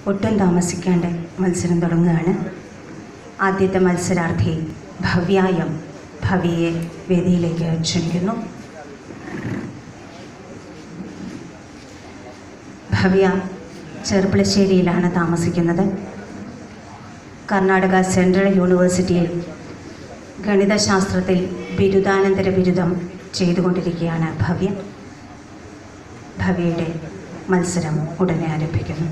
ഒട്ടും താമസിക്കാണ്ട് മത്സരം തുടങ്ങുകയാണ് ആദ്യത്തെ മത്സരാർത്ഥി ഭവ്യായം ഭവിയെ വേദിയിലേക്ക് ക്ഷണിക്കുന്നു ഭവ്യ ചെറുപ്പളശ്ശേരിയിലാണ് താമസിക്കുന്നത് കർണാടക സെൻട്രൽ യൂണിവേഴ്സിറ്റിയിൽ ഗണിതശാസ്ത്രത്തിൽ ബിരുദാനന്തര ബിരുദം ചെയ്തുകൊണ്ടിരിക്കുകയാണ് ഭവ്യ ഭവ്യയുടെ മത്സരം ഉടനെ ആരംഭിക്കുന്നു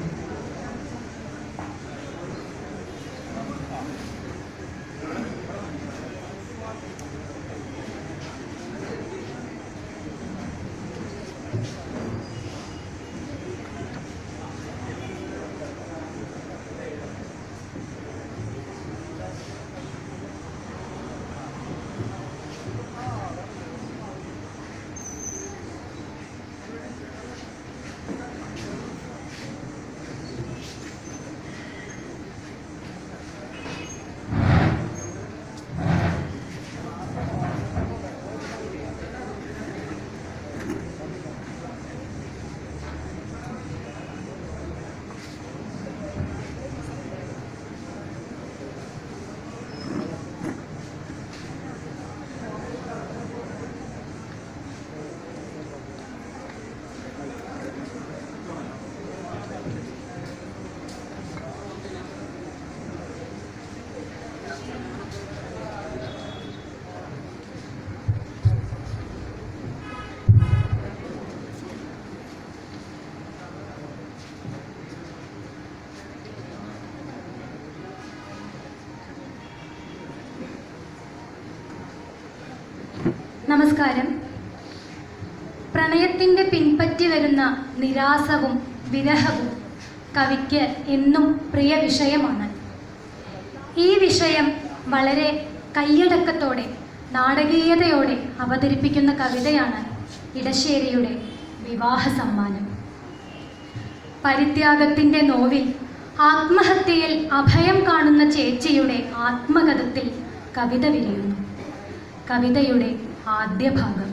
നമസ്കാരം പ്രണയത്തിൻ്റെ പിൻപറ്റി വരുന്ന നിരാസവും വിരഹവും കവിക്ക് എന്നും പ്രിയ വിഷയമാണ് ഈ വിഷയം വളരെ കൈയടക്കത്തോടെ നാടകീയതയോടെ അവതരിപ്പിക്കുന്ന കവിതയാണ് ഇടശ്ശേരിയുടെ വിവാഹ സമ്മാനം പരിത്യാഗത്തിൻ്റെ നോവിൽ ആത്മഹത്യയിൽ അഭയം കാണുന്ന ചേച്ചിയുടെ ആത്മകഥത്തിൽ കവിത വിരിയുന്നു കവിതയുടെ ആദ്യ ഭാഗം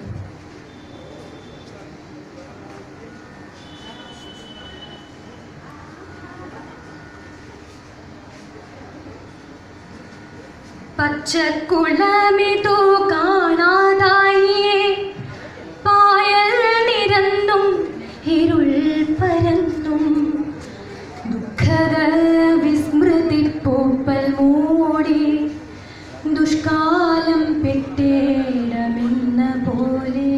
പച്ചക്കുളമിതു കാണാതായേ പായൽ നിരന്നും ഇരുൾ പരന്നും ദുഃഖത വിസ്മൃതി പൂപ്പൽ മൂടി ദുഷ്കാലം പെട്ടേടമെന്ന പോലെ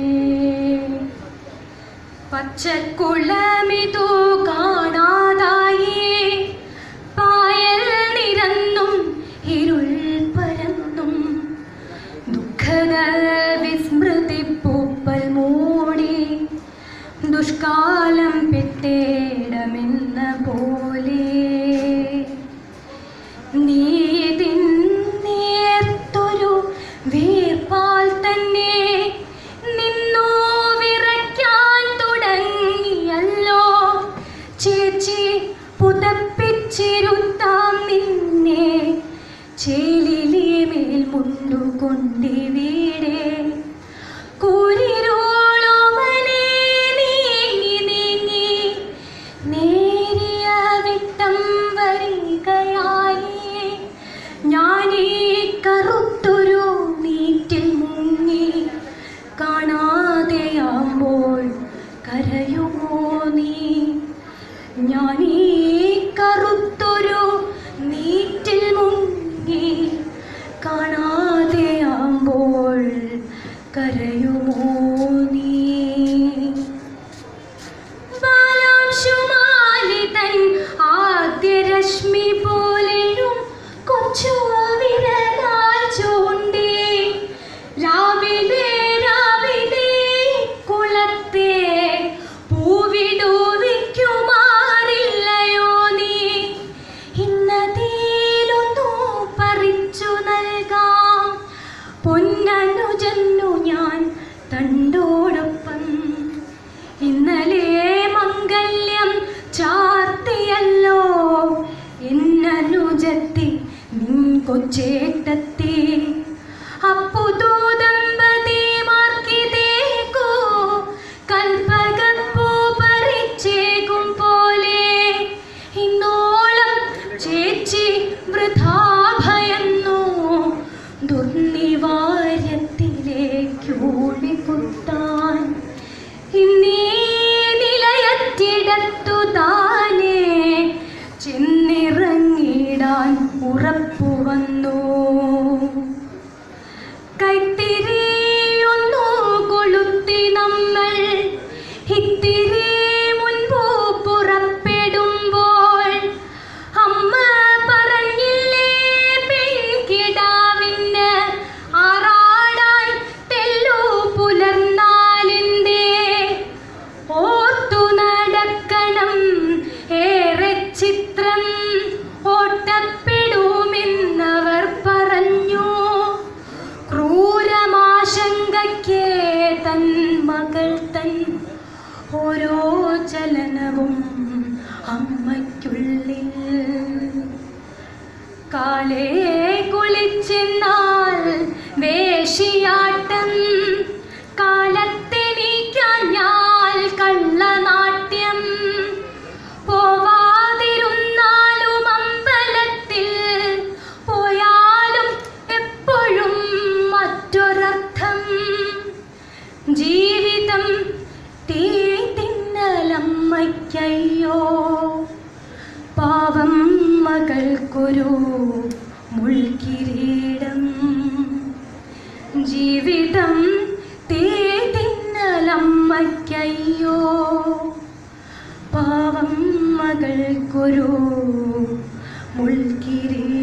പച്ചക്കുളമിതു കാണാതായി പായൽ നിരന്നും ഇരുൾ പരന്നും ദുഃഖത വിസ്മൃതി പൂപ്പൽ മൂടി ദുഷ്കാലം പെട്ടേടമെന്ന പോലെ നീതിന്നേർത്തൊരു വീർപ്പാൽ തന്നെ നിന്നു വിറയ്ക്കാൻ തുടങ്ങിയല്ലോ ചേച്ചി പുതപ്പിച്ചിരുത്താം നിന്നെ ചേലിലേ മേൽ മുണ്ടുകൊണ്ടി വീടേ കൂരിരോളോമനെ നീങ്ങി നീങ്ങി നേരിയ വിട്ടം വരികയായി ഞാനീ കറുത്തൊരു നീറ്റിൽ മുങ്ങി കാണാതെയാകുമ്പോൾ കരയുമോ നീ ഞാനീ കറുത്തൊരു നീറ്റിൽ മുങ്ങി കാണാതെയാകുമ്പോൾ കരയുമോ നീ ബാലാംശുമാലി തൻ ആദ്യരശ്മി പോലെയും കൊച്ചു വിരലാൽ ചൂണ്ടി രാവിലെ രാവിലെ കുളത്തെ പൂവിടുവിക്കുമാറില്ലയോ നീ ഇന്നതേലൊന്നു പറിച്ചു നൽകാം പൊന്നനുജന്നു ഞാൻ തണ്ടോടൊപ്പം ഇന്നലെ മംഗല്യം ചാർത്തിയല്ലോ എന്നനുജത്തി നിൻ കൊച്ചേട്ടത്തി അപ്പുതോ ദമ്പതിമാർക്കിതേക്കോ കൽപ്പകപ്പൂ പറിച്ചേകും പോലെ ഇന്നോ വന്നു കൈത്തിരിയൊന്നു കൊളുത്തി നമ്മൾ ഇത്തിരി മുൻപ് പുറപ്പെടുമ്പോൾ അമ്മ പറഞ്ഞില്ലേ പെൺകിടാവിന് ആറാടാൻ തെല്ലു പുലർന്നാലിൻ്റെ ഓർത്തു നടക്കണം ഏറെ ചിത്രം ഓട്ടപ്പെടുമെന്നവർ പറഞ്ഞു ക്രൂരമാശങ്കയ്ക്ക് തൻ മകൾ തൻ ഓരോ ചലനവും അമ്മയ്ക്കുള്ളിൽ കാലേ കുളിച്ചെന്നാൽ വേഷിയാട്ടം കാലത്തെനിക്കാഞ്ഞാൽ കള്ളനാട്യം പോവാതിരുന്നാലും അമ്പലത്തിൽ പോയാലും എപ്പോഴും മറ്റൊരർത്ഥം ജീവിതം തീ തിന്നലമ്മയ്ക്കയ്യോ പാവം മകൾക്കൊരു മുൾക്കിരീടം ജീവിതം തീ തിന്നലമ്മയ്ക്കയ്യോ പാവം മകൾക്കൊരു മുൾക്കിരീടം